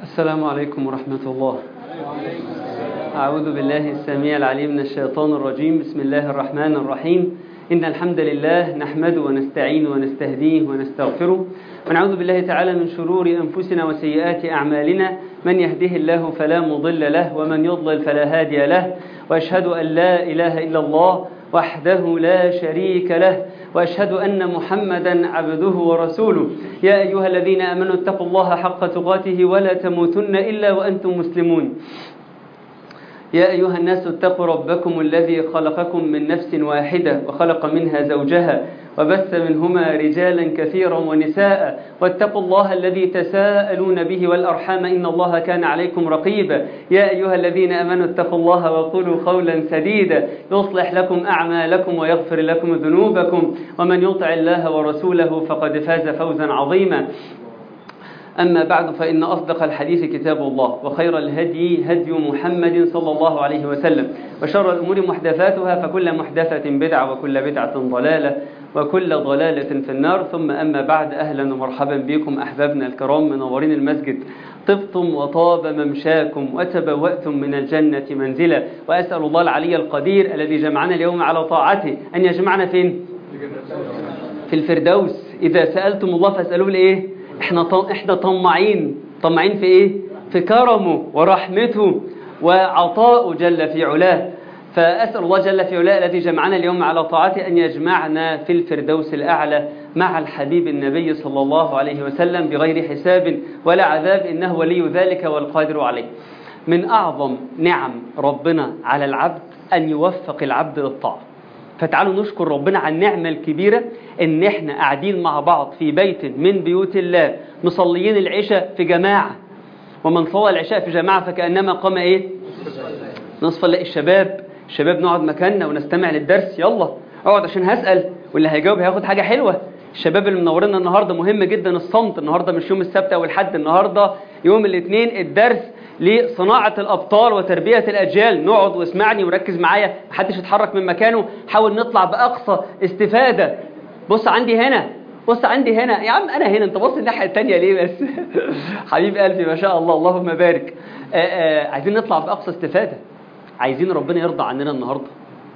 السلام عليكم ورحمة الله أعوذ بالله السميع العليم من الشيطان الرجيم بسم الله الرحمن الرحيم إن الحمد لله نحمده ونستعين ونستهديه ونستغفره ونعوذ بالله تعالى من شرور أنفسنا وسيئات أعمالنا من يهده الله فلا مضل له ومن يضلل فلا هادي له وأشهد أن لا إله إلا الله وحده لا شريك له وأشهد أن محمدا عبده ورسوله يا أيها الذين آمنوا اتقوا الله حق تقاته ولا تموتن إلا وأنتم مسلمون يا أيها الناس اتقوا ربكم الذي خلقكم من نفس واحدة وخلق منها زوجها وبث منهما رجالا كثيرا ونساء واتقوا الله الذي تساءلون به والأرحام إن الله كان عليكم رقيبا يا أيها الذين أمنوا اتقوا الله وقولوا قولا سديدا يصلح لكم أعمالكم ويغفر لكم ذنوبكم ومن يطع الله ورسوله فقد فاز فوزا عظيما أما بعد فإن أصدق الحديث كتاب الله وخير الهدي هدي محمد صلى الله عليه وسلم وشر الأمور محدثاتها فكل محدثة بدعة وكل بدعة ضلالة وكل ضلالة في النار ثم أما بعد أهلا ومرحبا بكم أحبابنا الكرام منورين المسجد طبتم وطاب ممشاكم وتبوأتم من الجنة منزلا وأسأل الله العلي القدير الذي جمعنا اليوم على طاعته أن يجمعنا فين؟ في الفردوس إذا سألتم الله فاسألوه لإيه؟ احنا احنا طماعين طماعين في ايه في كرمه ورحمته وعطاؤه جل في علاه فأسأل الله جل في علاه الذي جمعنا اليوم على طاعته أن يجمعنا في الفردوس الأعلى مع الحبيب النبي صلى الله عليه وسلم بغير حساب ولا عذاب إنه ولي ذلك والقادر عليه من أعظم نعم ربنا على العبد أن يوفق العبد للطاعة فتعالوا نشكر ربنا على النعمة الكبيرة ان احنا قاعدين مع بعض في بيت من بيوت الله مصليين العشاء في جماعة ومن صلى العشاء في جماعة فكأنما قام ايه نصف الليل الشباب الشباب نقعد مكاننا ونستمع للدرس يلا اقعد عشان هسأل واللي هيجاوب هياخد حاجة حلوة الشباب اللي منورنا النهاردة مهم جدا الصمت النهاردة مش يوم السبت او الحد النهاردة يوم الاثنين الدرس لصناعة الأبطال وتربية الأجيال نقعد واسمعني وركز معايا محدش يتحرك من مكانه حاول نطلع بأقصى استفادة بص عندي هنا بص عندي هنا يا عم أنا هنا أنت بص الناحية التانية ليه بس حبيب قلبي ما شاء الله اللهم بارك آآ آآ عايزين نطلع بأقصى استفادة عايزين ربنا يرضى عننا النهاردة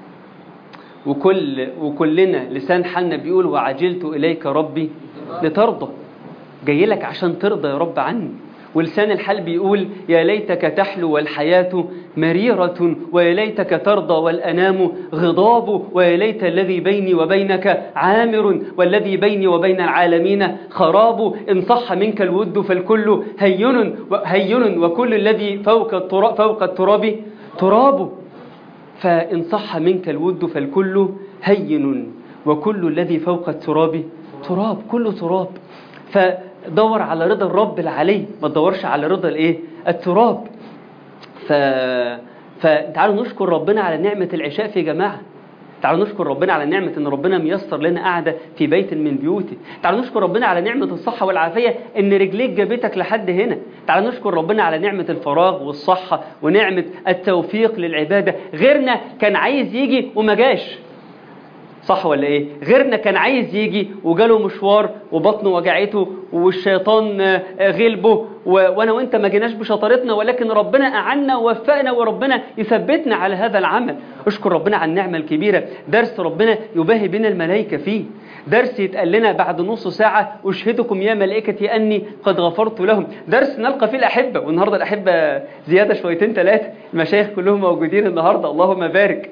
وكل وكلنا لسان حالنا بيقول وعجلت إليك ربي لترضى جاي لك عشان ترضى يا رب عني ولسان الحال بيقول يا ليتك تحلو والحياة مريرة ويا ليتك ترضى والأنام غضاب ويا ليت الذي بيني وبينك عامر والذي بيني وبين العالمين خراب إن صح منك الود فالكل هين هين وكل الذي فوق التراب, فوق التراب تراب فإن صح منك الود فالكل هين وكل الذي فوق التراب تراب كله تراب ف دور على رضا الرب العلي ما تدورش على رضا الايه التراب ف فتعالوا نشكر ربنا على نعمة العشاء في جماعة تعالوا نشكر ربنا على نعمة ان ربنا ميسر لنا قاعدة في بيت من بيوته تعالوا نشكر ربنا على نعمة الصحة والعافية ان رجليك جابتك لحد هنا تعالوا نشكر ربنا على نعمة الفراغ والصحة ونعمة التوفيق للعبادة غيرنا كان عايز يجي وما جاش صح ولا ايه غيرنا كان عايز يجي وجاله مشوار وبطنه وجعته والشيطان غلبه وانا وانت ما جيناش بشطارتنا ولكن ربنا اعنا ووفقنا وربنا يثبتنا على هذا العمل اشكر ربنا على النعمه الكبيره درس ربنا يباهي بنا الملائكه فيه درس يتقال لنا بعد نص ساعة أشهدكم يا ملائكتي أني قد غفرت لهم درس نلقى فيه الأحبة والنهاردة الأحبة زيادة شويتين ثلاثة المشايخ كلهم موجودين النهاردة اللهم بارك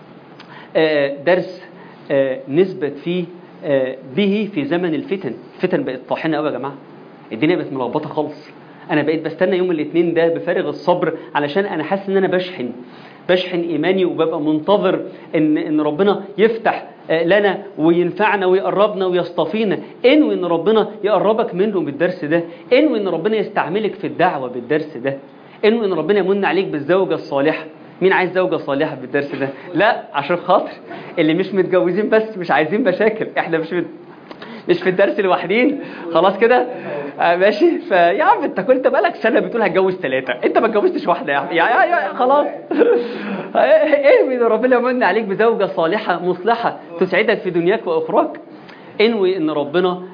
درس نثبت فيه به في زمن الفتن الفتن بقت طاحنه قوي يا جماعه الدنيا بقت ملخبطه خالص انا بقيت بستنى يوم الاثنين ده بفارغ الصبر علشان انا حاسس ان انا بشحن بشحن ايماني وببقى منتظر ان ان ربنا يفتح لنا وينفعنا ويقربنا ويصطفينا انوي ان ربنا يقربك منه بالدرس ده انوي ان ربنا يستعملك في الدعوه بالدرس ده انوي ان ربنا يمن عليك بالزوجه الصالحه مين عايز زوجة صالحة بالدرس ده لا عشان خاطر اللي مش متجوزين بس مش عايزين مشاكل احنا مش مت... مش في الدرس لوحدين خلاص كده آه ماشي فيا عم انت كنت بقالك سنه بتقول هتجوز ثلاثه انت ما اتجوزتش واحده يا يا, يا, يا خلاص ايه من ربنا يمن عليك بزوجه صالحه مصلحه تسعدك في دنياك واخراك انوي ان ربنا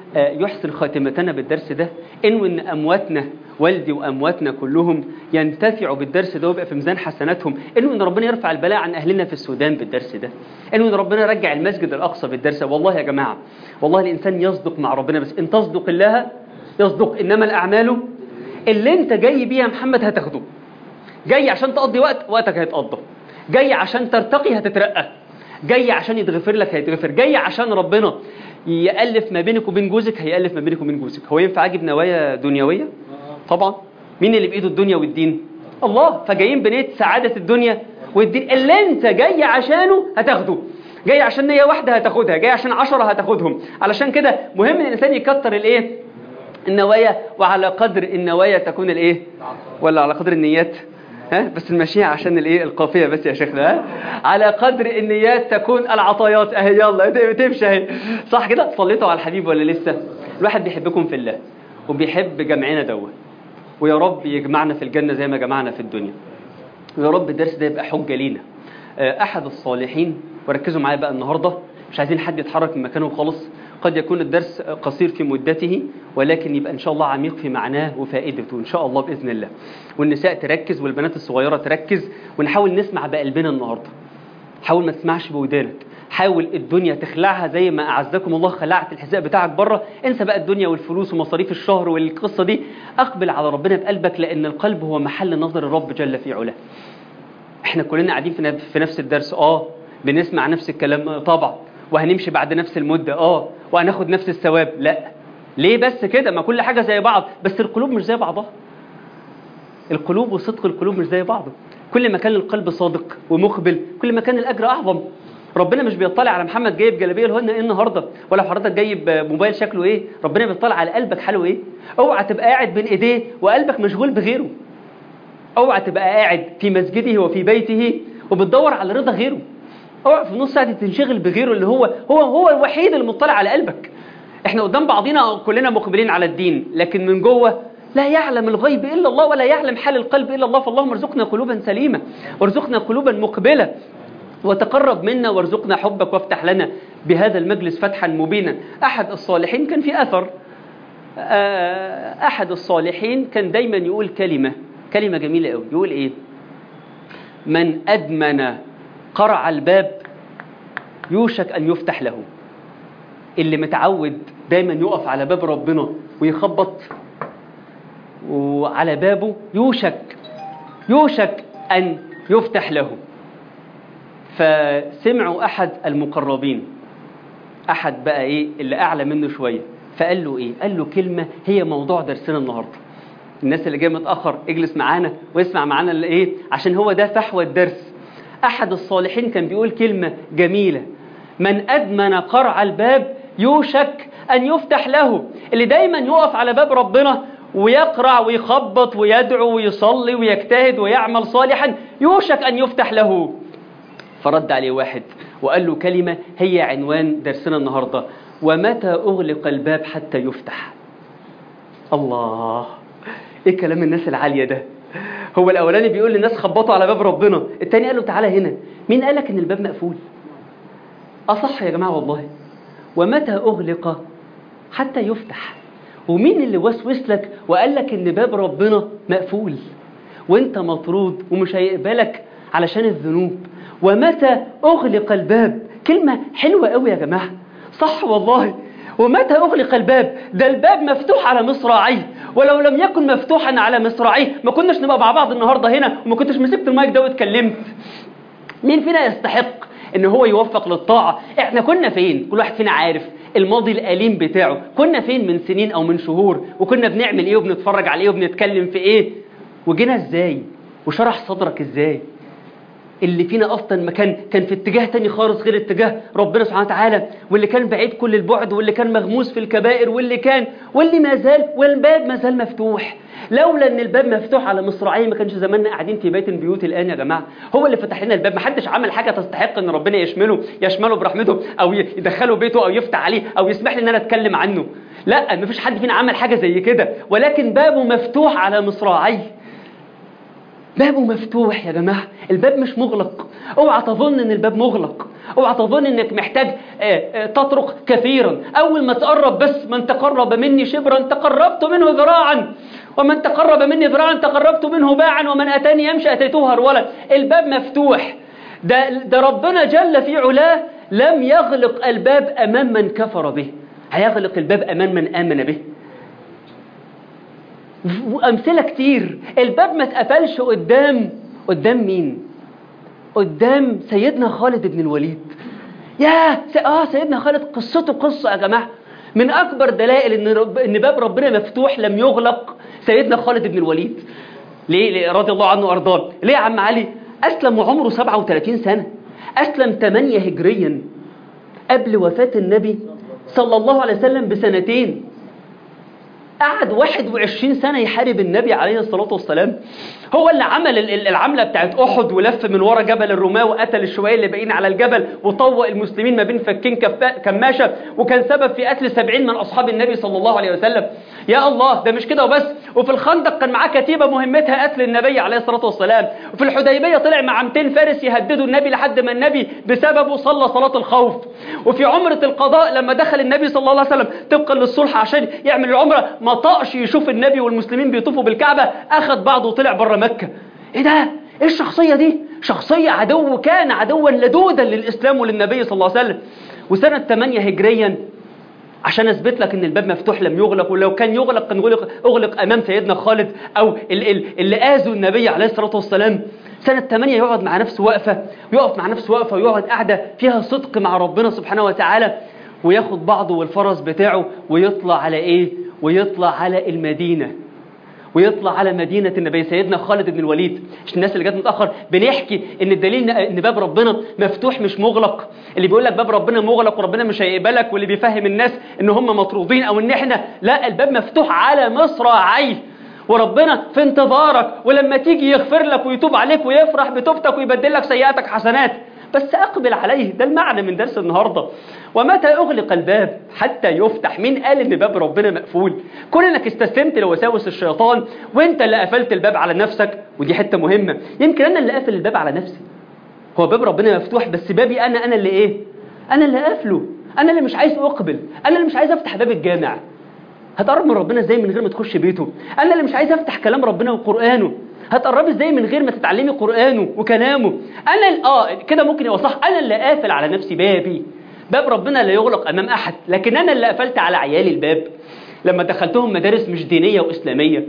آه، يحسن خاتمتنا بالدرس ده انه ان امواتنا والدي وامواتنا كلهم ينتفعوا بالدرس ده ويبقى في ميزان حسناتهم انه ان ربنا يرفع البلاء عن اهلنا في السودان بالدرس ده انه ان ربنا يرجع المسجد الاقصى بالدرس ده والله يا جماعه والله الانسان يصدق مع ربنا بس ان تصدق الله يصدق انما الاعمال اللي انت جاي بيه يا محمد هتاخده جاي عشان تقضي وقت وقتك هيتقضى جاي عشان ترتقي هتترقى جاي عشان يتغفر لك هيتغفر جاي عشان ربنا يألف ما بينك وبين جوزك هيألف ما بينك وبين جوزك هو ينفع اجيب نوايا دنيويه طبعا مين اللي بايده الدنيا والدين الله فجايين بنية سعادة الدنيا والدين اللي انت جاي عشانه هتاخده جاي عشان نية واحدة هتاخدها جاي عشان عشرة هتاخدهم علشان كده مهم ان الانسان يكتر الايه النوايا وعلى قدر النوايا تكون الايه ولا على قدر النيات ها بس المشيها عشان الايه القافيه بس يا شيخنا ها على قدر النيات تكون العطايات اهي يلا تمشي اهي صح كده صليتوا على الحبيب ولا لسه الواحد بيحبكم في الله وبيحب جمعنا دوت ويا رب يجمعنا في الجنه زي ما جمعنا في الدنيا ويا رب الدرس ده يبقى حجه لينا آه، احد الصالحين وركزوا معايا بقى النهارده مش عايزين حد يتحرك من مكانه خالص قد يكون الدرس قصير في مدته ولكن يبقى ان شاء الله عميق في معناه وفائدته ان شاء الله باذن الله والنساء تركز والبنات الصغيره تركز ونحاول نسمع بقلبنا النهارده حاول ما تسمعش بودانك حاول الدنيا تخلعها زي ما اعزكم الله خلعت الحذاء بتاعك بره انسى بقى الدنيا والفلوس ومصاريف الشهر والقصه دي اقبل على ربنا بقلبك لان القلب هو محل نظر الرب جل في علاه احنا كلنا قاعدين في نف- في نفس الدرس اه بنسمع نفس الكلام آه، طبعا وهنمشي بعد نفس المده اه وهناخد نفس الثواب لا ليه بس كده ما كل حاجه زي بعض بس القلوب مش زي بعضها القلوب وصدق القلوب مش زي بعضه كل ما كان القلب صادق ومقبل كل ما كان الاجر اعظم ربنا مش بيطلع على محمد جايب جلابيه الهن ايه النهارده ولا حضرتك جايب موبايل شكله ايه ربنا بيطلع على قلبك حاله ايه اوعى تبقى قاعد بين ايديه وقلبك مشغول بغيره اوعى تبقى قاعد في مسجده وفي بيته وبتدور على رضا غيره اوعى في نص ساعه تنشغل بغيره اللي هو هو هو الوحيد المطلع على قلبك احنا قدام بعضينا كلنا مقبلين على الدين لكن من جوه لا يعلم الغيب الا الله ولا يعلم حال القلب الا الله فاللهم ارزقنا قلوبا سليمه وارزقنا قلوبا مقبله وتقرب منا وارزقنا حبك وافتح لنا بهذا المجلس فتحا مبينا احد الصالحين كان في اثر آه، احد الصالحين كان دايما يقول كلمه كلمه جميله قوي يقول ايه من ادمن قرع الباب يوشك ان يفتح له اللي متعود دايما يقف على باب ربنا ويخبط وعلى بابه يوشك يوشك ان يفتح له فسمعوا احد المقربين احد بقى ايه اللي اعلى منه شويه فقال له ايه قال له كلمه هي موضوع درسنا النهارده الناس اللي جايه متاخر اجلس معانا واسمع معانا اللي ايه عشان هو ده فحوى الدرس احد الصالحين كان بيقول كلمه جميله من ادمن قرع الباب يوشك ان يفتح له اللي دايما يقف على باب ربنا ويقرع ويخبط ويدعو ويصلي ويجتهد ويعمل صالحا يوشك ان يفتح له فرد عليه واحد وقال له كلمة هي عنوان درسنا النهاردة ومتى أغلق الباب حتى يفتح الله ايه كلام الناس العالية ده هو الأولاني بيقول للناس خبطوا على باب ربنا التاني قال له تعالى هنا مين قالك ان الباب مقفول أصح يا جماعة والله ومتى أغلق حتى يفتح ومين اللي وسوس لك وقال لك ان باب ربنا مقفول وانت مطرود ومش هيقبلك علشان الذنوب ومتى أغلق الباب كلمة حلوة قوي يا جماعة صح والله ومتى أغلق الباب ده الباب مفتوح على مصراعيه ولو لم يكن مفتوحا على مصراعيه ما كناش نبقى مع بعض النهاردة هنا وما كنتش مسكت المايك ده واتكلمت مين فينا يستحق ان هو يوفق للطاعة احنا كنا فين كل واحد فينا عارف الماضي الأليم بتاعه كنا فين من سنين او من شهور وكنا بنعمل ايه وبنتفرج على ايه وبنتكلم في ايه وجينا ازاي وشرح صدرك ازاي اللي فينا اصلا مكان كان في اتجاه تاني خالص غير اتجاه ربنا سبحانه وتعالى واللي كان بعيد كل البعد واللي كان مغموس في الكبائر واللي كان واللي ما زال والباب ما زال مفتوح لولا ان الباب مفتوح على مصراعيه ما كانش زماننا قاعدين في بيت البيوت الان يا جماعه هو اللي فتح لنا الباب ما حدش عمل حاجه تستحق ان ربنا يشمله يشمله برحمته او يدخله بيته او يفتح عليه او يسمح لي ان انا اتكلم عنه لا ما فيش حد فينا عمل حاجه زي كده ولكن بابه مفتوح على مصراعيه بابه مفتوح يا جماعة الباب مش مغلق اوعى تظن ان الباب مغلق اوعى تظن انك محتاج آه، آه، تطرق كثيرا اول ما تقرب بس من تقرب مني شبرا تقربت منه ذراعا ومن تقرب مني ذراعا تقربت منه باعا ومن اتاني يمشي اتيته هرولا الباب مفتوح ده, ده ربنا جل في علاه لم يغلق الباب امام من كفر به هيغلق الباب امام من امن به وامثله كتير الباب ما اتقفلش قدام قدام مين قدام سيدنا خالد بن الوليد يا س... اه سيدنا خالد قصته قصه يا جماعه من اكبر دلائل ان رب... ان باب ربنا مفتوح لم يغلق سيدنا خالد بن الوليد ليه, ليه رضي الله عنه وارضاه ليه يا عم علي اسلم وعمره 37 سنه اسلم 8 هجريا قبل وفاه النبي صلى الله عليه وسلم بسنتين قعد 21 سنة يحارب النبي عليه الصلاة والسلام هو اللي عمل ال- ال- العملة بتاعت أحد ولف من ورا جبل الرماة وقتل الشوية اللي باقيين على الجبل وطوق المسلمين ما بين فكين كفا- كماشة وكان سبب في قتل 70 من أصحاب النبي صلى الله عليه وسلم يا الله ده مش كده وبس وفي الخندق كان معاه كتيبة مهمتها قتل النبي عليه الصلاة والسلام وفي الحديبية طلع مع 200 فارس يهددوا النبي لحد ما النبي بسببه صلى صلاة الخوف وفي عمرة القضاء لما دخل النبي صلى الله عليه وسلم طبقا للصلح عشان يعمل العمرة ما طقش يشوف النبي والمسلمين بيطوفوا بالكعبة أخذ بعضه وطلع بره مكة ايه ده ايه الشخصية دي شخصية عدو كان عدوا لدودا للإسلام وللنبي صلى الله عليه وسلم وسنة 8 هجريا عشان اثبت لك ان الباب مفتوح لم يغلق ولو كان يغلق كان يغلق اغلق امام سيدنا خالد او ال- ال- اللي اذوا النبي عليه الصلاه والسلام سنه 8 يقعد مع نفسه وقفه ويقف مع نفسه وقفه ويقعد قاعده فيها صدق مع ربنا سبحانه وتعالى وياخد بعضه والفرس بتاعه ويطلع على ايه ويطلع على المدينه ويطلع على مدينة النبي سيدنا خالد بن الوليد مش الناس اللي جت متأخر بنحكي ان الدليل ان باب ربنا مفتوح مش مغلق اللي بيقول لك باب ربنا مغلق وربنا مش هيقبلك واللي بيفهم الناس ان هم مطرودين او ان احنا لا الباب مفتوح على مصراعيه وربنا في انتظارك ولما تيجي يغفر لك ويتوب عليك ويفرح بتوبتك ويبدل لك سيئاتك حسنات بس اقبل عليه ده المعنى من درس النهارده ومتى اغلق الباب حتى يفتح مين قال ان باب ربنا مقفول كون انك استسلمت لوساوس الشيطان وانت اللي قفلت الباب على نفسك ودي حته مهمه يمكن انا اللي قافل الباب على نفسي هو باب ربنا مفتوح بس بابي انا انا اللي ايه انا اللي قافله انا اللي مش عايز اقبل انا اللي مش عايز افتح باب الجامع هتقرب من ربنا ازاي من غير ما تخش بيته انا اللي مش عايز افتح كلام ربنا وقرانه هتقربي ازاي من غير ما تتعلمي قرانه وكلامه انا ال- اه كده ممكن يبقى صح انا اللي قافل على نفسي بابي باب ربنا لا يغلق امام احد لكن انا اللي قفلت على عيالي الباب لما دخلتهم مدارس مش دينيه واسلاميه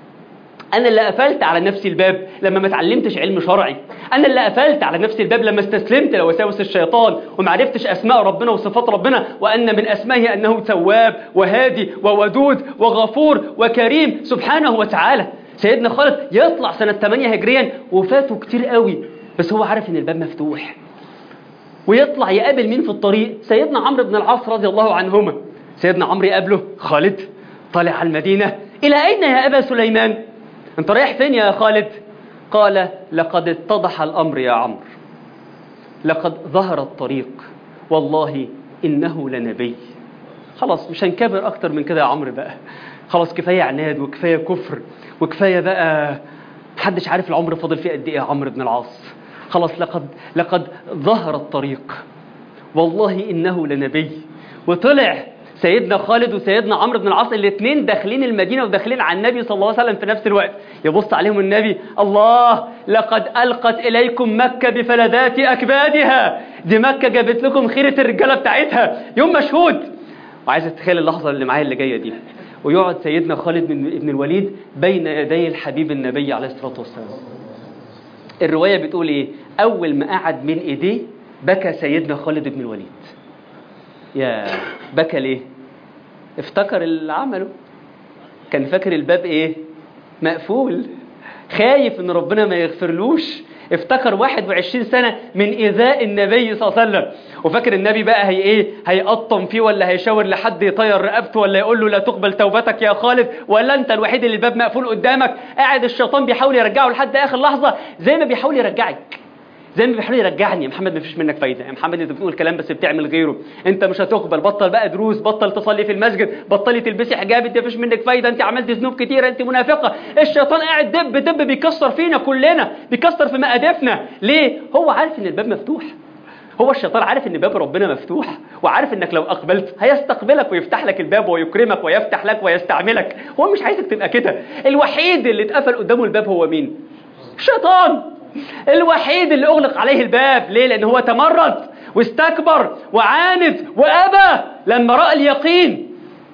انا اللي قفلت على نفسي الباب لما ما اتعلمتش علم شرعي انا اللي قفلت على نفسي الباب لما استسلمت لوساوس الشيطان وما عرفتش اسماء ربنا وصفات ربنا وان من اسمائه انه تواب وهادي وودود وغفور وكريم سبحانه وتعالى سيدنا خالد يطلع سنه 8 هجريا وفاته كتير قوي بس هو عارف ان الباب مفتوح ويطلع يقابل مين في الطريق سيدنا عمرو بن العاص رضي الله عنهما سيدنا عمرو يقابله خالد طالع على المدينه الى اين يا ابا سليمان انت رايح فين يا خالد قال لقد اتضح الامر يا عمرو لقد ظهر الطريق والله انه لنبي خلاص مش هنكبر اكتر من كده يا عمرو بقى خلاص كفايه عناد وكفايه كفر وكفايه بقى محدش عارف العمر فاضل فيه قد ايه يا عمرو بن العاص خلاص لقد لقد ظهر الطريق والله انه لنبي وطلع سيدنا خالد وسيدنا عمرو بن العاص الاثنين داخلين المدينه وداخلين على النبي صلى الله عليه وسلم في نفس الوقت يبص عليهم النبي الله لقد القت اليكم مكه بفلذات اكبادها دي مكه جابت لكم خيره الرجاله بتاعتها يوم مشهود وعايز اتخيل اللحظه اللي معايا اللي جايه دي ويقعد سيدنا خالد بن بن الوليد بين يدي الحبيب النبي عليه الصلاه والسلام الروايه بتقول ايه اول ما قعد من ايديه بكى سيدنا خالد بن الوليد يا بكى ليه افتكر اللي عمله كان فاكر الباب ايه مقفول خايف ان ربنا ما يغفرلوش افتكر 21 سنة من إيذاء النبي صلى الله عليه وسلم وفاكر النبي بقى هي ايه هيقطم فيه ولا هيشاور لحد يطير رقبته ولا يقول له لا تقبل توبتك يا خالد ولا انت الوحيد اللي الباب مقفول قدامك قاعد الشيطان بيحاول يرجعه لحد اخر لحظة زي ما بيحاول يرجعك زي ما بيحاول يرجعني يا محمد مفيش منك فايده يا محمد انت بتقول كلام بس بتعمل غيره انت مش هتقبل بطل بقى دروس بطل تصلي في المسجد بطلي تلبسي حجاب انت مفيش منك فايده انت عملت ذنوب كتيره انت منافقه الشيطان قاعد دب دب بيكسر فينا كلنا بيكسر في مقادفنا ليه هو عارف ان الباب مفتوح هو الشيطان عارف ان باب ربنا مفتوح وعارف انك لو اقبلت هيستقبلك ويفتح لك الباب ويكرمك ويفتح لك ويستعملك هو مش عايزك تبقى كده الوحيد اللي اتقفل قدامه الباب هو مين الشيطان الوحيد اللي اغلق عليه الباب ليه لان هو تمرد واستكبر وعاند وابى لما راى اليقين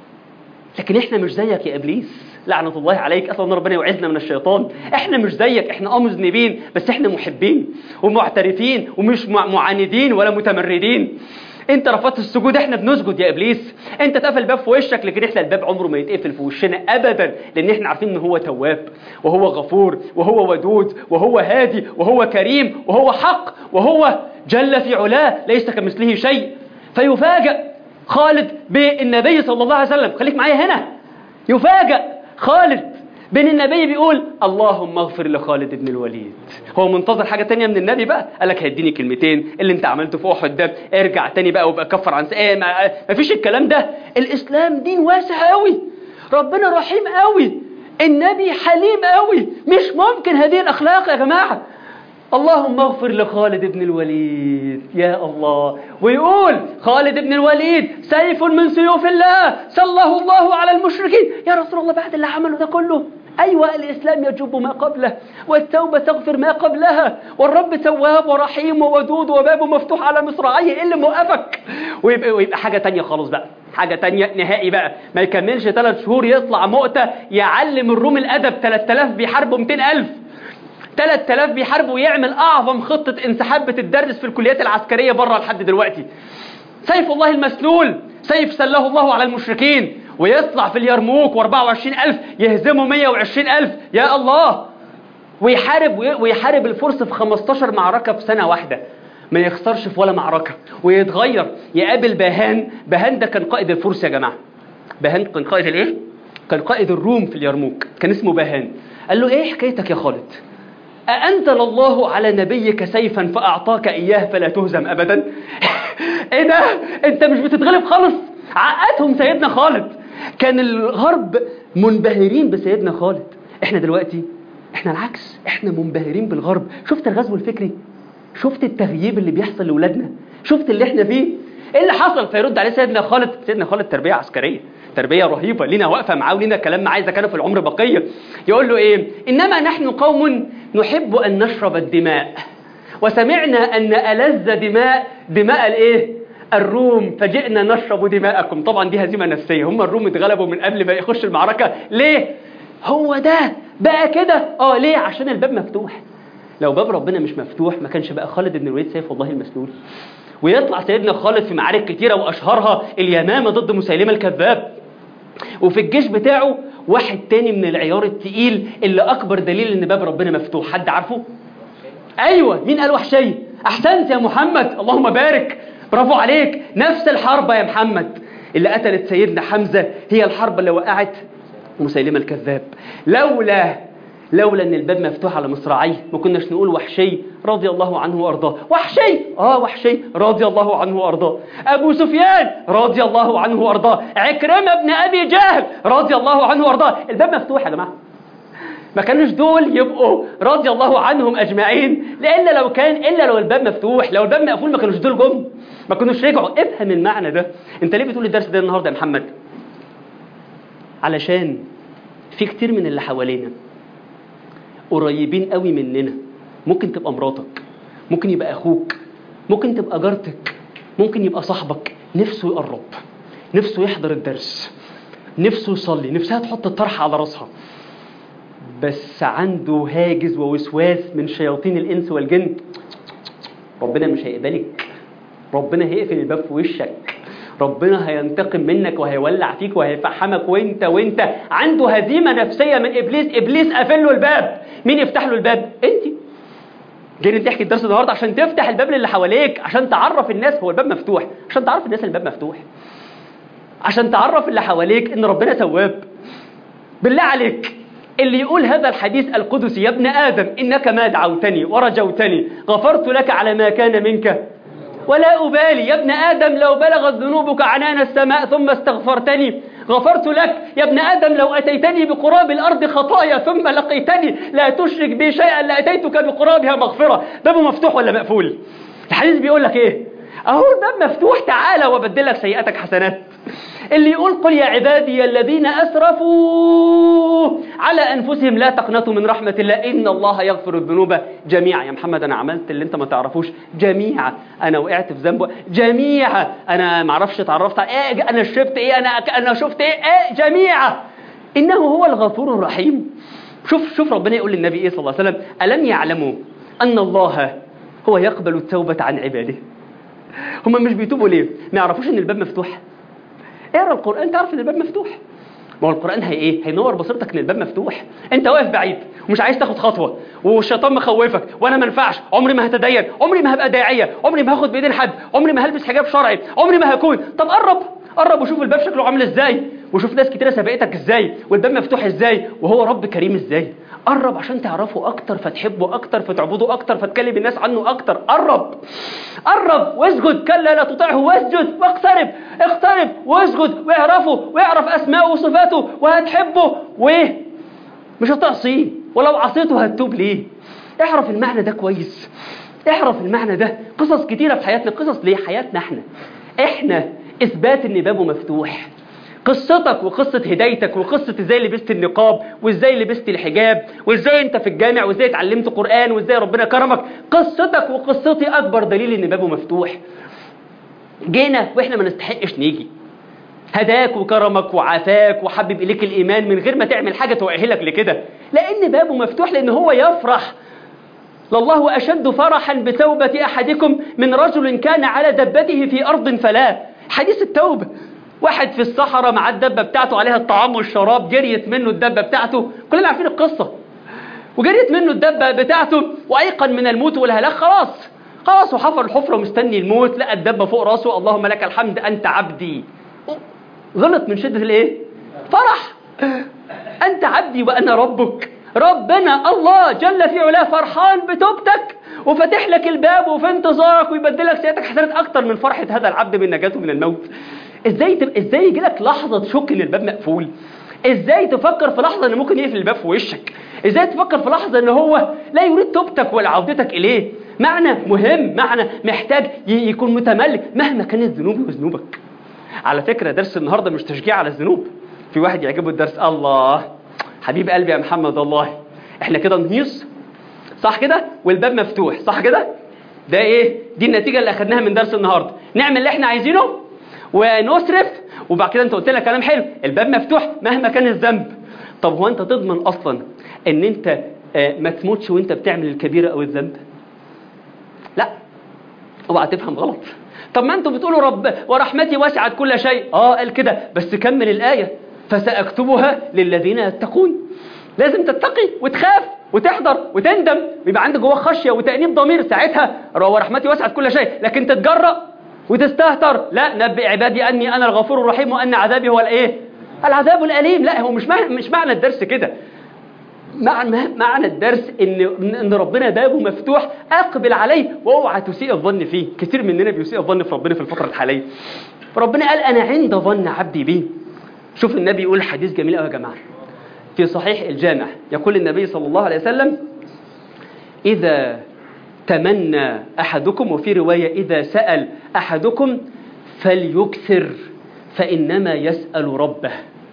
لكن احنا مش زيك يا ابليس لعنة الله عليك أسأل الله ربنا يوعزنا من الشيطان احنا مش زيك احنا اه مذنبين بس احنا محبين ومعترفين ومش معاندين ولا متمردين انت رفضت السجود احنا بنسجد يا ابليس انت اتقفل الباب في وشك لكن احنا الباب عمره ما يتقفل في وشنا ابدا لان احنا عارفين ان هو تواب وهو غفور وهو ودود وهو هادي وهو كريم وهو حق وهو جل في علاه ليس كمثله شيء فيفاجأ خالد بالنبي صلى الله عليه وسلم خليك معايا هنا يفاجأ خالد بين النبي بيقول اللهم اغفر لخالد بن الوليد هو منتظر حاجة تانية من النبي بقى قال لك هيديني كلمتين اللي انت عملته في احد ده ارجع تاني بقى وابقى كفر عن ايه ما مفيش الكلام ده الاسلام دين واسع قوي ربنا رحيم قوي النبي حليم قوي مش ممكن هذه الاخلاق يا جماعه اللهم اغفر لخالد بن الوليد يا الله ويقول خالد بن الوليد سيف من سيوف الله سله الله على المشركين يا رسول الله بعد اللي عمله ده كله أيوة الإسلام يجب ما قبله والتوبة تغفر ما قبلها والرب تواب ورحيم وودود وبابه مفتوح على مصراعيه إيه اللي موقفك ويبقى, ويبقى حاجة تانية خالص بقى حاجة تانية نهائي بقى ما يكملش ثلاث شهور يطلع مؤتة يعلم الروم الأدب 3000 بيحاربوا 200000 3000 بيحاربوا ويعمل أعظم خطة انسحاب بتدرس في الكليات العسكرية بره لحد دلوقتي سيف الله المسلول سيف سله الله على المشركين ويطلع في اليرموك و24000 يهزموا 120000 يا الله ويحارب ويحارب الفرس في 15 معركة في سنة واحدة ما يخسرش في ولا معركة ويتغير يقابل باهان باهان ده كان قائد الفرس يا جماعة باهان كان قائد الايه؟ كان قائد الروم في اليرموك كان اسمه باهان قال له ايه حكايتك يا خالد؟ أأنزل الله على نبيك سيفا فأعطاك إياه فلا تهزم أبدا إيه ده أنت مش بتتغلب خالص عقدهم سيدنا خالد كان الغرب منبهرين بسيدنا خالد إحنا دلوقتي إحنا العكس إحنا منبهرين بالغرب شفت الغزو الفكري شفت التغييب اللي بيحصل لأولادنا شفت اللي إحنا فيه إيه اللي حصل فيرد عليه سيدنا خالد سيدنا خالد تربية عسكرية تربية رهيبة لينا واقفة معاه ولينا كلام معاه إذا كان في العمر بقية يقول له إيه إنما نحن قوم نحب أن نشرب الدماء وسمعنا أن ألذ دماء دماء الإيه الروم فجئنا نشرب دماءكم طبعا دي هزيمة نفسية هم الروم اتغلبوا من قبل ما يخش المعركة ليه هو ده بقى كده اه ليه عشان الباب مفتوح لو باب ربنا مش مفتوح ما كانش بقى خالد بن الوليد سيف والله المسلول ويطلع سيدنا خالد في معارك كتيرة وأشهرها اليمامة ضد مسيلمة الكذاب وفي الجيش بتاعه واحد تاني من العيار التقيل اللي أكبر دليل إن باب ربنا مفتوح حد عارفه؟ أيوة مين قال وحشي؟ أحسنت يا محمد اللهم بارك برافو عليك نفس الحربة يا محمد اللي قتلت سيدنا حمزة هي الحرب اللي وقعت مسيلمة الكذاب لولا لولا ان الباب مفتوح على مصراعيه ما كناش نقول وحشي رضي الله عنه وارضاه وحشي اه وحشي رضي الله عنه وارضاه ابو سفيان رضي الله عنه وارضاه عكرمه بن ابي جهل رضي الله عنه وارضاه الباب مفتوح يا جماعه ما كانوش دول يبقوا رضي الله عنهم اجمعين الا لو كان الا لو الباب مفتوح لو الباب مقفول ما كانوش دول جم ما كانوش رجعوا افهم المعنى ده انت ليه بتقول الدرس ده النهارده يا محمد علشان في كتير من اللي حوالينا قريبين قوي مننا ممكن تبقى مراتك ممكن يبقى اخوك ممكن تبقى جارتك ممكن يبقى صاحبك نفسه يقرب نفسه يحضر الدرس نفسه يصلي نفسها تحط الطرح على راسها بس عنده هاجس ووسواس من شياطين الانس والجن ربنا مش هيقبلك ربنا هيقفل الباب في وشك ربنا هينتقم منك وهيولع فيك وهيفحمك وانت وانت عنده هزيمه نفسيه من ابليس ابليس قافل له الباب مين يفتح له الباب انت جاي تحكي الدرس النهارده عشان تفتح الباب للي حواليك عشان تعرف الناس هو الباب مفتوح عشان تعرف الناس الباب مفتوح عشان تعرف اللي حواليك ان ربنا تواب بالله عليك اللي يقول هذا الحديث القدسي يا ابن آدم إنك ما دعوتني ورجوتني غفرت لك على ما كان منك ولا أبالي يا ابن آدم لو بلغت ذنوبك عنان السماء ثم استغفرتني غفرت لك يا ابن آدم لو أتيتني بقراب الأرض خطايا ثم لقيتني لا تشرك بي شيئا لأتيتك بقرابها مغفرة بابه مفتوح ولا مقفول الحديث بيقول لك إيه أهو الباب مفتوح تعالى وبدلك سيئاتك حسنات اللي يقول قل يا عبادي الذين أسرفوا على أنفسهم لا تقنطوا من رحمة الله إن الله يغفر الذنوب جميعا يا محمد أنا عملت اللي أنت ما تعرفوش جميعا أنا وقعت في ذنب جميعا أنا ما اعرفش اتعرفت إيه أنا شفت إيه أنا أنا شفت إيه, إيه جميعا إنه هو الغفور الرحيم شوف شوف ربنا يقول للنبي إيه صلى الله عليه وسلم ألم يعلموا أن الله هو يقبل التوبة عن عباده هم مش بيتوبوا ليه ما يعرفوش ان الباب مفتوح اقرا القران تعرف ان الباب مفتوح ما هو القران هي ايه هينور بصيرتك ان الباب مفتوح انت واقف بعيد ومش عايز تاخد خطوه والشيطان مخوفك وانا ما ينفعش عمري ما هتدين عمري ما هبقى داعيه عمري ما هاخد بايدين حد عمري ما هلبس حجاب شرعي عمري ما هكون طب قرب قرب وشوف الباب شكله عامل ازاي وشوف ناس كتيره سبقتك ازاي والباب مفتوح ازاي وهو رب كريم ازاي قرب عشان تعرفه اكتر فتحبه اكتر فتعبده اكتر فتكلم الناس عنه اكتر قرب قرب واسجد كلا لا تطعه واسجد واقترب اقترب واسجد واعرفه واعرف اسماءه وصفاته وهتحبه وايه مش هتعصيه ولو عصيته هتتوب ليه اعرف المعنى ده كويس اعرف المعنى ده قصص كتيرة في حياتنا قصص ليه حياتنا احنا احنا اثبات ان بابه مفتوح قصتك وقصة هدايتك وقصة ازاي لبست النقاب وازاي لبست الحجاب وازاي انت في الجامع وازاي اتعلمت قرآن وازاي ربنا كرمك قصتك وقصتي اكبر دليل ان بابه مفتوح جينا واحنا ما نستحقش نيجي هداك وكرمك وعافاك وحبب اليك الايمان من غير ما تعمل حاجة تؤهلك لكده لان بابه مفتوح لان هو يفرح لله أشد فرحا بتوبة أحدكم من رجل كان على دبته في أرض فلا حديث التوبة واحد في الصحراء مع الدبة بتاعته عليها الطعام والشراب جريت منه الدبة بتاعته كلنا عارفين القصة وجريت منه الدبة بتاعته وأيقن من الموت والهلاك خلاص خلاص وحفر الحفرة ومستني الموت لقى الدبة فوق راسه اللهم لك الحمد أنت عبدي غلط من شدة الايه فرح أنت عبدي وأنا ربك ربنا الله جل في علاه فرحان بتوبتك وفتح لك الباب وفي انتظارك ويبدلك سيئتك حسنات اكتر من فرحه هذا العبد من نجاته من الموت ازاي تب... ازاي يجي لك لحظه تشك ان الباب مقفول ازاي تفكر في لحظه ان ممكن يقفل الباب في وشك ازاي تفكر في لحظه ان هو لا يريد توبتك ولا عودتك اليه معنى مهم معنى محتاج ي... يكون متملك مهما كانت ذنوبي وذنوبك على فكره درس النهارده مش تشجيع على الذنوب في واحد يعجبه الدرس الله حبيب قلبي يا محمد والله احنا كده نهيص صح كده والباب مفتوح صح كده ده ايه دي النتيجه اللي اخدناها من درس النهارده نعمل اللي احنا عايزينه ونصرف وبعد كده انت قلت لنا كلام حلو الباب مفتوح مهما كان الذنب طب هو انت تضمن اصلا ان انت آه ما تموتش وانت بتعمل الكبيره او الذنب لا اوعى تفهم غلط طب ما انتوا بتقولوا رب ورحمتي وسعت كل شيء اه قال كده بس كمل الايه فساكتبها للذين يتقون لازم تتقي وتخاف وتحضر وتندم ويبقى عندك جواك خشيه وتانيب ضمير ساعتها ورحمتي وسعت كل شيء لكن تتجرأ وتستهتر لا نبئ عبادي اني انا الغفور الرحيم وان عذابي هو الايه العذاب الاليم لا هو مش معنى مش معنى الدرس كده معنى معنى الدرس ان ان ربنا بابه مفتوح اقبل عليه واوعى تسيء الظن فيه كتير مننا بيسيء الظن في ربنا في الفتره الحاليه ربنا قال انا عند ظن عبدي بي شوف النبي يقول حديث جميل قوي يا جماعه في صحيح الجامع يقول النبي صلى الله عليه وسلم إذا تمنى أحدكم وفي رواية إذا سأل أحدكم فليكثر فإنما يسأل ربه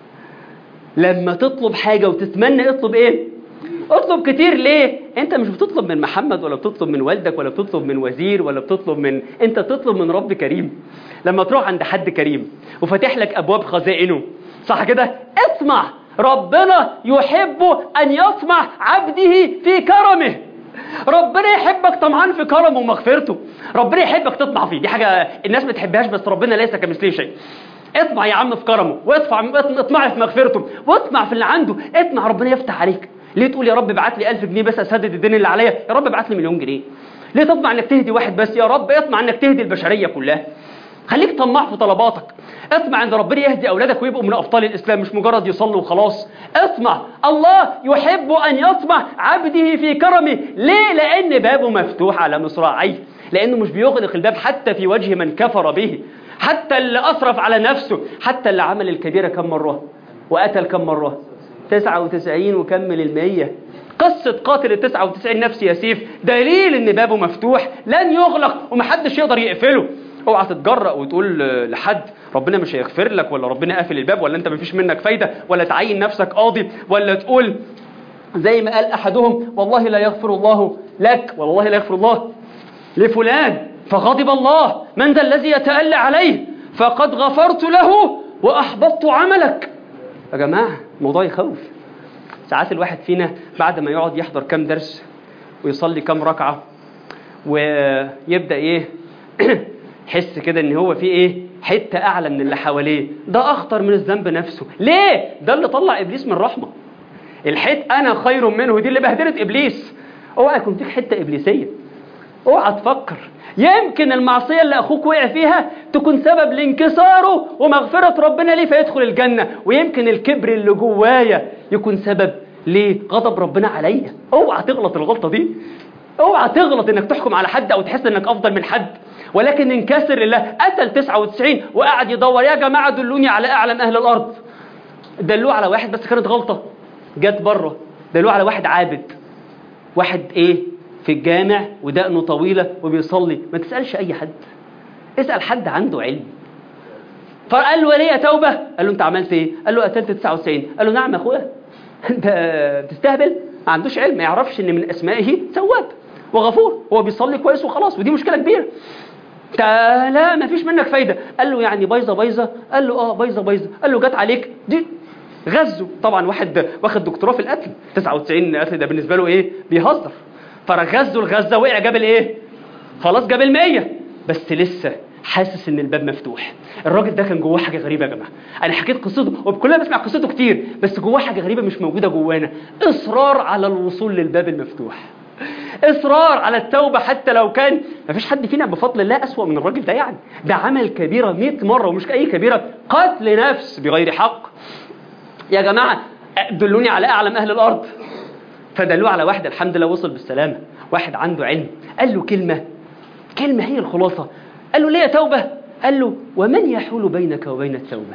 لما تطلب حاجة وتتمنى اطلب إيه اطلب كتير ليه انت مش بتطلب من محمد ولا بتطلب من والدك ولا بتطلب من وزير ولا بتطلب من انت تطلب من رب كريم لما تروح عند حد كريم وفتح لك ابواب خزائنه صح كده اطمع ربنا يحب أن يطمع عبده في كرمه ربنا يحبك طمعان في كرمه ومغفرته ربنا يحبك تطمع فيه دي حاجة الناس ما تحبهاش بس ربنا ليس كمثله شيء اطمع يا عم في كرمه واطمع اطمع في مغفرته واطمع في اللي عنده اطمع ربنا يفتح عليك ليه تقول يا رب ابعت لي 1000 جنيه بس اسدد الدين اللي عليا يا رب ابعت لي مليون جنيه ليه تطمع انك تهدي واحد بس يا رب اطمع انك تهدي البشريه كلها خليك طماع في طلباتك اطمع ان ربنا يهدي اولادك ويبقوا من ابطال الاسلام مش مجرد يصلوا وخلاص اطمع الله يحب ان يطمع عبده في كرمه ليه لان بابه مفتوح على مصراعيه لانه مش بيغلق الباب حتى في وجه من كفر به حتى اللي اسرف على نفسه حتى اللي عمل الكبيره كم مره وقتل كم مره 99 وكمل المية قصة قاتل ال 99 نفس يا سيف دليل ان بابه مفتوح لن يغلق ومحدش يقدر يقفله اوعى تتجرأ وتقول لحد ربنا مش هيغفر لك ولا ربنا قافل الباب ولا انت مفيش منك فايدة ولا تعين نفسك قاضي ولا تقول زي ما قال احدهم والله لا يغفر الله لك والله لا يغفر الله لفلان فغضب الله من ذا الذي يتألى عليه فقد غفرت له وأحبطت عملك يا جماعة الموضوع يخوف ساعات الواحد فينا بعد ما يقعد يحضر كام درس ويصلي كام ركعة ويبدأ ايه حس كده ان هو في ايه حتة اعلى من اللي حواليه ده اخطر من الذنب نفسه ليه ده اللي طلع ابليس من الرحمة الحت انا خير منه دي اللي بهدلت ابليس اوعى يكون فيك حتة ابليسية اوعى تفكر يمكن المعصية اللي أخوك وقع فيها تكون سبب لانكساره ومغفرة ربنا ليه فيدخل الجنة ويمكن الكبر اللي جوايا يكون سبب لغضب ربنا عليا اوعى تغلط الغلطة دي اوعى تغلط انك تحكم على حد او تحس انك افضل من حد ولكن انكسر لله قتل 99 وقعد يدور يا جماعة دلوني على اعلم اهل الارض دلوه على واحد بس كانت غلطة جت بره دلوه على واحد عابد واحد ايه في الجامع ودقنه طويلة وبيصلي ما تسألش أي حد اسأل حد عنده علم فقال له ليه توبة قال له انت عملت ايه قال له قتلت 99 قال له نعم يا اخويا انت بتستهبل ما عندوش علم ما يعرفش ان من اسمائه تواب وغفور هو بيصلي كويس وخلاص ودي مشكلة كبيرة انت لا ما فيش منك فايدة قال له يعني بايظة بايظة قال له اه بايظة بايظة قال له جت عليك دي غزه طبعا واحد واخد دكتوراه في القتل 99 قتل ده بالنسبة له ايه بيهزر فرغزه الغزه وقع جاب الايه خلاص جاب المية بس لسه حاسس ان الباب مفتوح الراجل ده كان جواه حاجه غريبه يا جماعه انا حكيت قصته وكلنا بنسمع قصته كتير بس جواه حاجه غريبه مش موجوده جوانا اصرار على الوصول للباب المفتوح اصرار على التوبه حتى لو كان ما فيش حد فينا بفضل الله اسوا من الراجل ده يعني ده عمل كبيره 100 مره ومش اي كبيره قتل نفس بغير حق يا جماعه دلوني على اعلم اهل الارض فدلوه على واحد الحمد لله وصل بالسلامة واحد عنده علم قال له كلمة كلمة هي الخلاصة قال له ليه توبة قال له ومن يحول بينك وبين التوبة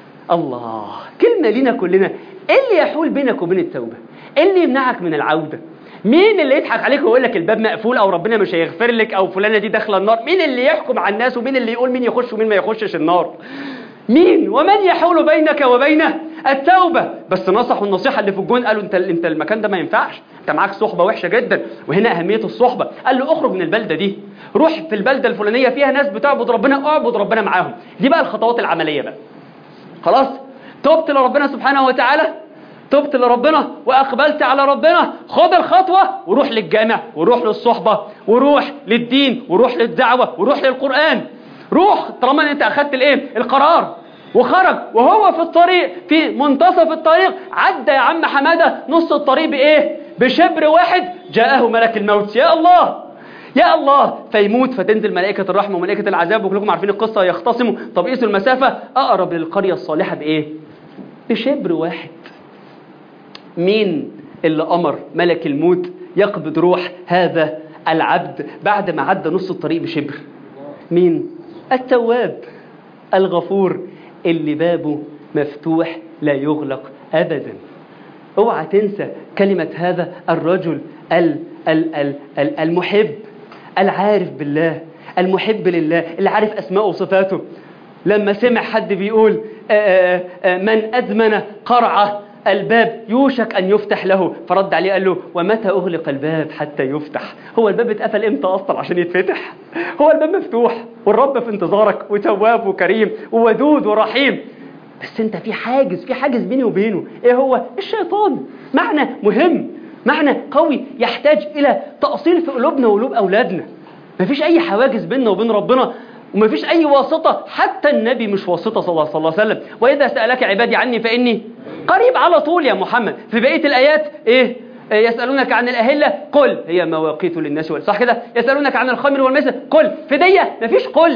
الله كلمة لنا كلنا ايه اللي يحول بينك وبين التوبة ايه اللي يمنعك من العودة مين اللي يضحك عليك ويقول لك الباب مقفول او ربنا مش هيغفر لك او فلانة دي داخله النار مين اللي يحكم على الناس ومين اللي يقول مين يخش ومين ما يخشش النار مين ومن يحول بينك وبين التوبة بس نصحوا النصيحة اللي في الجون قالوا انت انت المكان ده ما ينفعش انت معاك صحبة وحشة جدا وهنا أهمية الصحبة قال له اخرج من البلدة دي روح في البلدة الفلانية فيها ناس بتعبد ربنا اعبد ربنا معاهم دي بقى الخطوات العملية بقى خلاص تبت لربنا سبحانه وتعالى تبت لربنا واقبلت على ربنا خد الخطوة وروح للجامع وروح للصحبة وروح للدين وروح للدعوة وروح للقرآن روح طالما انت اخدت الايه القرار وخرج وهو في الطريق في منتصف الطريق عدى يا عم حمادة نص الطريق بايه بشبر واحد جاءه ملك الموت يا الله يا الله فيموت فتنزل ملائكة الرحمة وملائكة العذاب وكلكم عارفين القصة يختصموا طب قيسوا المسافة أقرب للقرية الصالحة بإيه بشبر واحد مين اللي أمر ملك الموت يقبض روح هذا العبد بعد ما عدى نص الطريق بشبر مين التواب الغفور اللي بابه مفتوح لا يغلق أبدا اوعى تنسى كلمة هذا الرجل ال ال ال ال المحب العارف بالله المحب لله اللي عارف أسماء وصفاته لما سمع حد بيقول آآ آآ من أدمن قرعة الباب يوشك أن يفتح له فرد عليه قال له ومتى أغلق الباب حتى يفتح هو الباب اتقفل إمتى أصلا عشان يتفتح هو الباب مفتوح والرب في انتظارك وتواب وكريم وودود ورحيم بس انت في حاجز في حاجز بيني وبينه ايه هو الشيطان معنى مهم معنى قوي يحتاج الى تأصيل في قلوبنا وقلوب اولادنا مفيش اي حواجز بيننا وبين ربنا ومفيش اي واسطة حتى النبي مش واسطة صلى الله عليه وسلم واذا سألك عبادي عني فاني قريب على طول يا محمد في بقية الايات ايه يسألونك عن الأهلة قل هي مواقيت للناس صح كده يسألونك عن الخمر والميسر قل فدية مفيش قل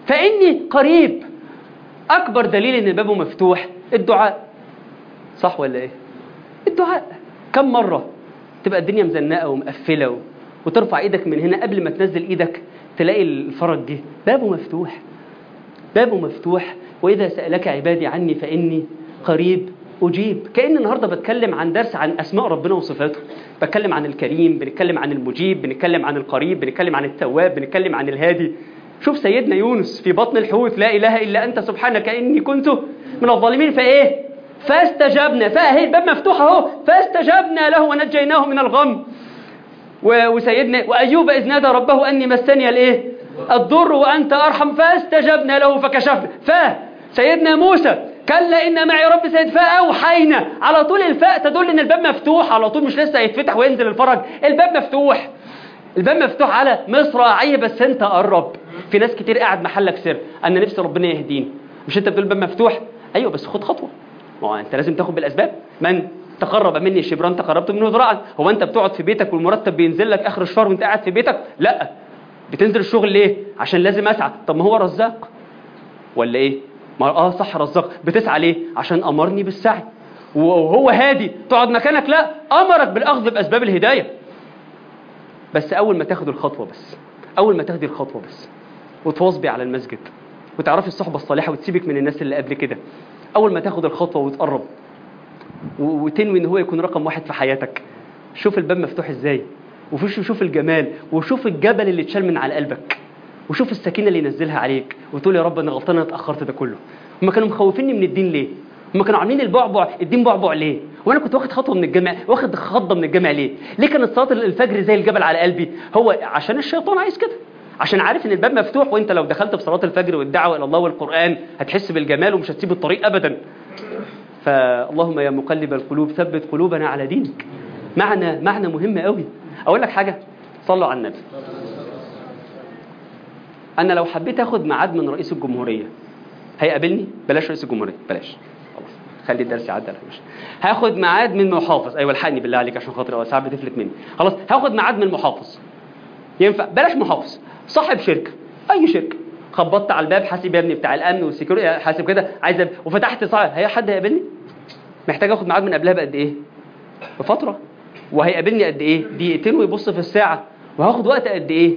فاني قريب اكبر دليل ان بابه مفتوح الدعاء صح ولا ايه الدعاء كم مره تبقى الدنيا مزنقه ومقفله و... وترفع ايدك من هنا قبل ما تنزل ايدك تلاقي الفرج جه بابه مفتوح بابه مفتوح واذا سالك عبادي عني فاني قريب اجيب كان النهارده بتكلم عن درس عن اسماء ربنا وصفاته بتكلم عن الكريم بنتكلم عن المجيب بنتكلم عن القريب بنتكلم عن التواب بنتكلم عن الهادي شوف سيدنا يونس في بطن الحوت لا اله الا انت سبحانك اني كنت من الظالمين فايه فاستجبنا فاهي الباب مفتوح اهو فاستجبنا له ونجيناه من الغم و- وسيدنا وايوب اذ نادى ربه اني مسني الايه الضر وانت ارحم فاستجبنا له فكشفنا ف سيدنا موسى كلا ان معي رب سيد فاوحينا على طول الفاء تدل ان الباب مفتوح على طول مش لسه هيتفتح وينزل الفرج الباب مفتوح الباب مفتوح على مصراعيه بس انت قرب في ناس كتير قاعد محلك سر انا نفسي ربنا يهديني مش انت بتقول الباب مفتوح ايوه بس خد خطوه ما هو انت لازم تاخد بالاسباب من تقرب مني شبرا تقربت منه ذراعا هو انت بتقعد في بيتك والمرتب بينزل لك اخر الشهر وانت قاعد في بيتك لا بتنزل الشغل ليه عشان لازم اسعى طب ما هو رزاق ولا ايه ما اه صح رزاق بتسعى ليه عشان امرني بالسعي وهو هادي تقعد مكانك لا امرك بالاخذ باسباب الهدايه بس اول ما تاخد الخطوه بس اول ما تاخدي الخطوه بس وتواظبي على المسجد وتعرفي الصحبه الصالحه وتسيبك من الناس اللي قبل كده اول ما تاخد الخطوه وتقرب و- وتنوي ان هو يكون رقم واحد في حياتك شوف الباب مفتوح ازاي وفش شوف الجمال وشوف الجبل اللي اتشال من على قلبك وشوف السكينه اللي ينزلها عليك وتقول يا رب انا غلطان انا اتاخرت ده كله هم كانوا مخوفيني من الدين ليه هم كانوا عاملين البعبع الدين بعبع ليه وانا كنت واخد خطوه من الجامع واخد خضه من الجامع ليه ليه كانت صلاه الفجر زي الجبل على قلبي هو عشان الشيطان عايز كده عشان عارف ان الباب مفتوح وانت لو دخلت في صلاه الفجر والدعوه الى الله والقران هتحس بالجمال ومش هتسيب الطريق ابدا فاللهم يا مقلب القلوب ثبت قلوبنا على دينك معنى معنى مهم قوي اقول لك حاجه صلوا على النبي انا لو حبيت اخد ميعاد من رئيس الجمهوريه هيقابلني بلاش رئيس الجمهوريه بلاش خلاص خلي الدرس يعدي على مش هاخد ميعاد من محافظ ايوه الحقني بالله عليك عشان خاطر ساعات بتفلت مني خلاص هاخد ميعاد من محافظ ينفع بلاش محافظ صاحب شركه اي شركه خبطت على الباب حاسب يا ابني بتاع الامن والسكيورتي حاسب كده عايز أب... وفتحت صاحب هي حد هيقابلني محتاج اخد ميعاد من قبلها بقد ايه بفتره وهيقابلني قد ايه دقيقتين ويبص في الساعه وهاخد وقت قد ايه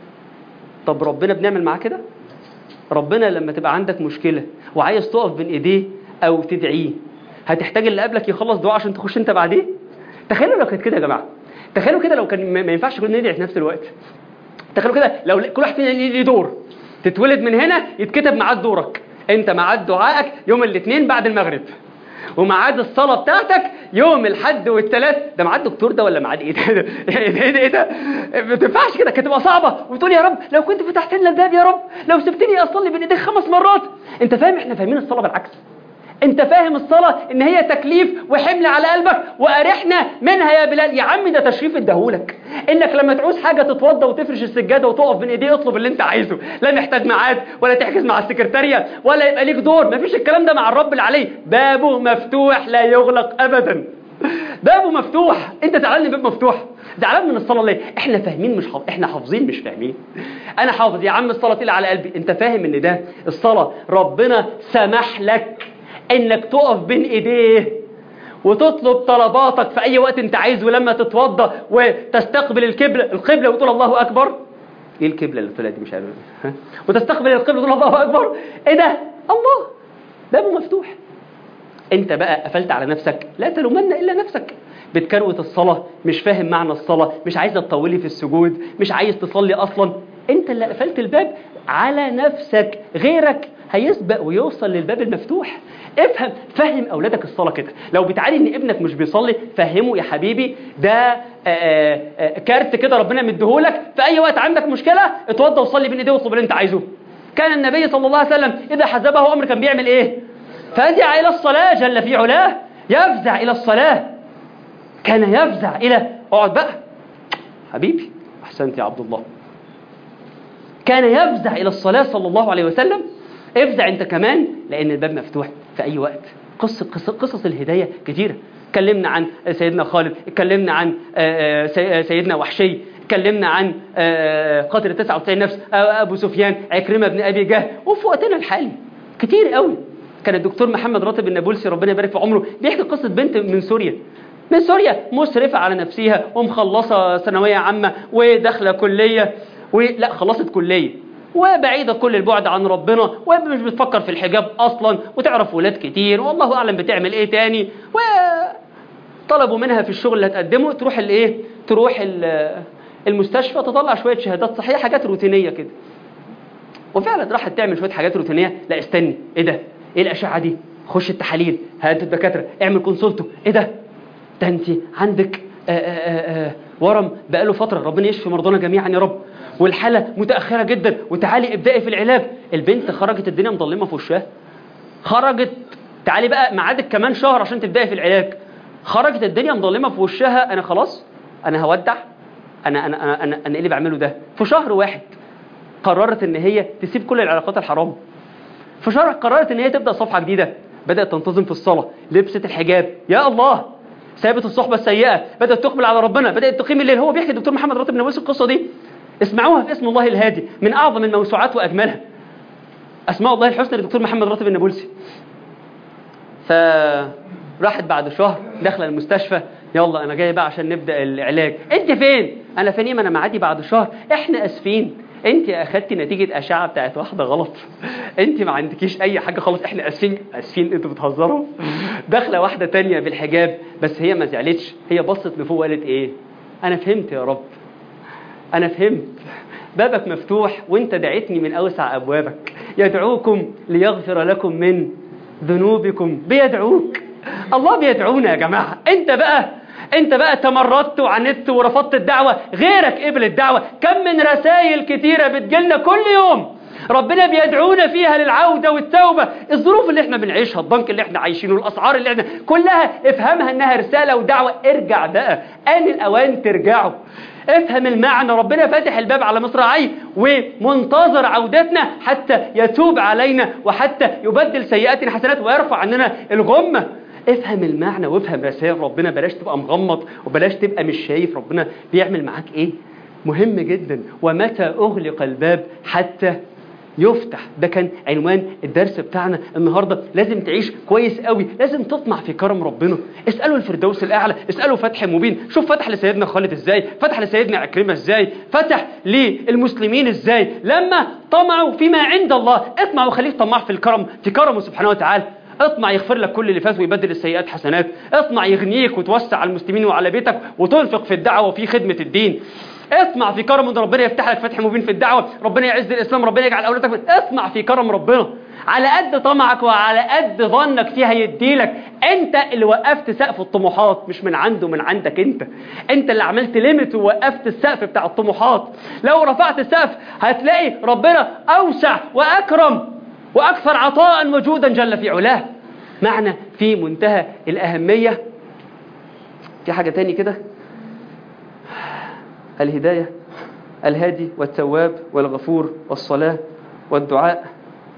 طب ربنا بنعمل معاه كده ربنا لما تبقى عندك مشكله وعايز تقف بين ايديه او تدعيه هتحتاج اللي قبلك يخلص دعاء عشان تخش انت بعديه تخيلوا لو كانت كده يا جماعه تخيلوا كده لو كان ما ما ينفعش كلنا ندعي في نفس الوقت تخيلوا كده لو كل واحد فينا ليه ليه دور تتولد من هنا يتكتب ميعاد دورك انت ميعاد دعائك يوم الاثنين بعد المغرب وميعاد الصلاه بتاعتك يوم الحد والثلاث ده ميعاد دكتور ده ولا ميعاد ايه ده ايه ده ايه ده, إيه ده؟ ما تنفعش كده كانت تبقى صعبه وتقول يا رب لو كنت فتحت لنا الباب يا رب لو سبتني اصلي بين ايديك خمس مرات انت فاهم احنا فاهمين الصلاه بالعكس انت فاهم الصلاة ان هي تكليف وحمل على قلبك وارحنا منها يا بلال يا عم ده تشريف اداهولك انك لما تعوز حاجة تتوضى وتفرش السجادة وتقف بين ايديه اطلب اللي انت عايزه لا محتاج ميعاد ولا تحجز مع السكرتارية ولا يبقى ليك دور مفيش الكلام ده مع الرب اللي عليه بابه مفتوح لا يغلق ابدا بابه مفتوح انت زعلان ان الباب مفتوح زعلان من الصلاه ليه احنا فاهمين مش حافظ احنا حافظين مش فاهمين انا حافظ يا عم الصلاه تقيله على قلبي انت فاهم ان ده الصلاه ربنا سمح لك انك تقف بين ايديه وتطلب طلباتك في اي وقت انت عايزه ولما تتوضا وتستقبل القبله القبله وتقول الله اكبر ايه القبله اللي طلعت دي مش عارف ها؟ وتستقبل القبله وتقول الله اكبر ايه ده الله بابه مفتوح انت بقى قفلت على نفسك لا تلومن الا نفسك بتكروت الصلاه مش فاهم معنى الصلاه مش عايزه تطولي في السجود مش عايز تصلي اصلا انت اللي قفلت الباب على نفسك غيرك هيسبق ويوصل للباب المفتوح افهم فهم اولادك الصلاه كده لو بتعاني ان ابنك مش بيصلي فهمه يا حبيبي ده آآ آآ كارت كده ربنا مديهولك في اي وقت عندك مشكله اتوضى وصلي بين ايديه واطلب اللي انت عايزه كان النبي صلى الله عليه وسلم اذا حزبه امر كان بيعمل ايه فزع الى الصلاه جل في علاه يفزع الى الصلاه كان يفزع الى اقعد بقى حبيبي احسنت يا عبد الله كان يفزع الى الصلاه صلى الله عليه وسلم افزع انت كمان لان الباب مفتوح في اي وقت قصه قصص, قصص الهدايه كتيره اتكلمنا عن سيدنا خالد اتكلمنا عن سيدنا وحشي اتكلمنا عن آه، قاتل 99 نفس آه، ابو سفيان عكرمه بن ابي جهل وفي وقتنا الحالي كتير قوي كان الدكتور محمد راتب النابلسي ربنا يبارك في عمره بيحكي قصه بنت من سوريا من سوريا مسرفه على نفسها ومخلصه ثانويه عامه وداخله كليه ولا خلصت كليه وبعيدة كل البعد عن ربنا ومش بتفكر في الحجاب أصلا وتعرف ولاد كتير والله أعلم بتعمل إيه تاني وطلبوا منها في الشغل اللي هتقدمه تروح الإيه تروح ال- المستشفى تطلع شوية شهادات صحية حاجات روتينية كده وفعلا راحت تعمل شويه حاجات روتينيه لا استني ايه ده ايه الاشعه دي خش التحاليل هات الدكاتره اعمل كونسولتو ايه ده ده انت عندك آآ آآ آآ ورم بقاله فتره ربنا يشفي مرضانا جميعا يا رب والحاله متاخره جدا وتعالي ابدأي في العلاج البنت خرجت الدنيا مظلمه في وشها خرجت تعالي بقى ميعادك كمان شهر عشان تبدأي في العلاج خرجت الدنيا مظلمه في وشها انا خلاص انا هودع انا انا انا انا, أنا ايه اللي بعمله ده في شهر واحد قررت ان هي تسيب كل العلاقات الحرام في شهر قررت ان هي تبدا صفحه جديده بدات تنتظم في الصلاه لبست الحجاب يا الله سابت الصحبه السيئه بدات تقبل على ربنا بدات تقيم الليل هو بيحكي الدكتور محمد راتب نووي القصه دي اسمعوها في اسم الله الهادي من اعظم الموسوعات واجملها اسماء الله الحسنى للدكتور محمد راتب النابلسي فراحت بعد شهر داخله المستشفى يلا انا جاي بقى عشان نبدا العلاج انت فين انا فين إيه؟ ما انا معادي بعد شهر احنا اسفين انت اخدتي نتيجه اشعه بتاعت واحده غلط انت ما عندكيش اي حاجه خالص احنا اسفين اسفين انتوا بتهزروا داخله واحده تانية بالحجاب بس هي ما زعلتش هي بصت لفوق وقالت ايه انا فهمت يا رب أنا فهمت بابك مفتوح وانت دعيتني من أوسع أبوابك يدعوكم ليغفر لكم من ذنوبكم بيدعوك الله بيدعونا يا جماعة انت بقى انت بقى تمردت وعندت ورفضت الدعوة غيرك قبل الدعوة كم من رسائل كتيرة بتجيلنا كل يوم ربنا بيدعونا فيها للعودة والتوبة الظروف اللي احنا بنعيشها الضنك اللي احنا عايشينه الأسعار اللي احنا كلها افهمها انها رسالة ودعوة ارجع بقى آن الأوان ترجعوا افهم المعنى ربنا فاتح الباب على مصراعيه ومنتظر عودتنا حتى يتوب علينا وحتى يبدل سيئاتنا حسنات ويرفع عننا الغمة افهم المعنى وافهم رسائل ربنا بلاش تبقى مغمض وبلاش تبقى مش شايف ربنا بيعمل معاك ايه مهم جدا ومتى اغلق الباب حتى يفتح ده كان عنوان الدرس بتاعنا النهارده لازم تعيش كويس قوي لازم تطمع في كرم ربنا اسالوا الفردوس الاعلى اسالوا فتح مبين شوف فتح لسيدنا خالد ازاي فتح لسيدنا عكرمه ازاي فتح للمسلمين ازاي لما طمعوا فيما عند الله اطمع وخليك طماع في الكرم في كرمه سبحانه وتعالى اطمع يغفر لك كل اللي فات ويبدل السيئات حسنات اطمع يغنيك وتوسع على المسلمين وعلى بيتك وتنفق في الدعوه وفي خدمه الدين اطمع في كرم ان ربنا يفتح لك فتح مبين في الدعوه ربنا يعز الاسلام ربنا يجعل اولادك من... اطمع في كرم ربنا على قد طمعك وعلى قد ظنك فيها يديلك انت اللي وقفت سقف الطموحات مش من عنده من عندك انت انت اللي عملت ليميت ووقفت السقف بتاع الطموحات لو رفعت السقف هتلاقي ربنا اوسع واكرم واكثر عطاء وجودا جل في علاه معنى في منتهى الاهميه في حاجه تاني كده الهداية الهادي والتواب والغفور والصلاة والدعاء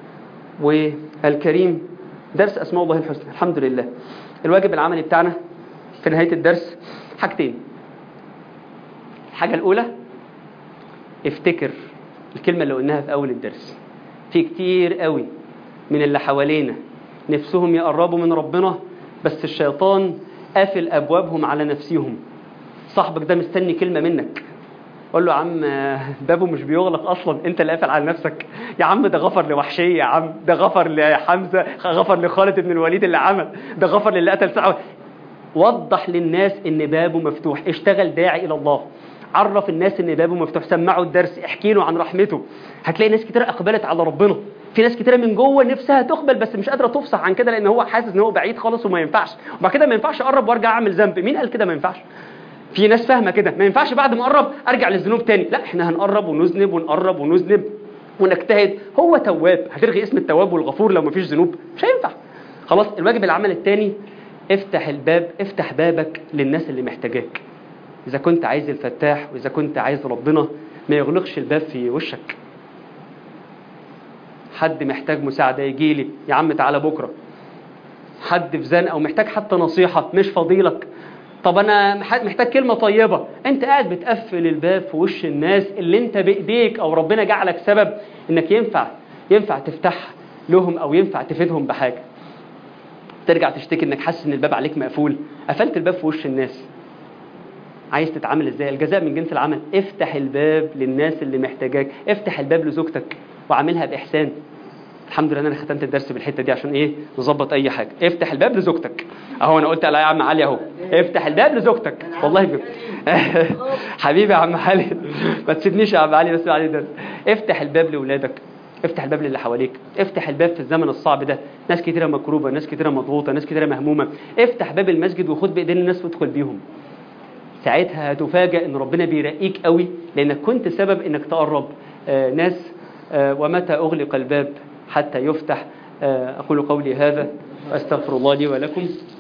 والكريم درس أسماء الله الحسنى الحمد لله الواجب العملي بتاعنا في نهاية الدرس حاجتين الحاجة الأولى افتكر الكلمة اللي قلناها في أول الدرس في كتير قوي من اللي حوالينا نفسهم يقربوا من ربنا بس الشيطان قافل أبوابهم على نفسهم صاحبك ده مستني كلمة منك قول له يا عم بابه مش بيغلق اصلا انت اللي قافل على نفسك يا عم ده غفر لوحشيه يا عم ده غفر لحمزه غفر لخالد بن الوليد اللي عمل ده غفر للي قتل سعد وضح للناس ان بابه مفتوح اشتغل داعي الى الله عرف الناس ان بابه مفتوح سمعوا الدرس احكي له عن رحمته هتلاقي ناس كتير اقبلت على ربنا في ناس كتير من جوه نفسها تقبل بس مش قادره تفصح عن كده لان هو حاسس ان هو بعيد خالص وما ينفعش وبعد كده ما ينفعش اقرب وارجع اعمل ذنب مين قال كده ما ينفعش في ناس فاهمه كده ما ينفعش بعد ما اقرب ارجع للذنوب تاني لا احنا هنقرب ونذنب ونقرب ونذنب ونجتهد هو تواب هتلغي اسم التواب والغفور لو مفيش ذنوب مش هينفع خلاص الواجب العمل التاني افتح الباب افتح بابك للناس اللي محتاجاك اذا كنت عايز الفتاح واذا كنت عايز ربنا ما يغلقش الباب في وشك حد محتاج مساعده يجي لي يا عم تعالى بكره حد في زنقه ومحتاج حتى نصيحه مش فضيلك طب انا مح- محتاج كلمه طيبه انت قاعد بتقفل الباب في وش الناس اللي انت بايديك او ربنا جعلك سبب انك ينفع ينفع تفتح لهم او ينفع تفيدهم بحاجه ترجع تشتكي انك حاسس ان الباب عليك مقفول قفلت الباب في وش الناس عايز تتعامل ازاي الجزاء من جنس العمل افتح الباب للناس اللي محتاجاك افتح الباب لزوجتك وعاملها باحسان الحمد لله إن انا ختمت الدرس بالحته دي عشان ايه نظبط اي حاجه افتح الباب لزوجتك اهو انا قلت على يا عم علي اهو افتح الباب لزوجتك والله بجد حبيبي يا عم علي ما تسيبنيش يا عم علي بس علي درس افتح الباب لاولادك افتح الباب للي حواليك افتح الباب في الزمن الصعب ده ناس كتيره مكروبه ناس كتيره مضغوطه ناس كتيره مهمومه افتح باب المسجد وخد بايدين الناس وادخل بيهم ساعتها هتفاجأ ان ربنا بيرقيك قوي لانك كنت سبب انك تقرب آه، ناس آه، ومتى اغلق الباب حتى يفتح آه، اقول قولي هذا واستغفر الله لي ولكم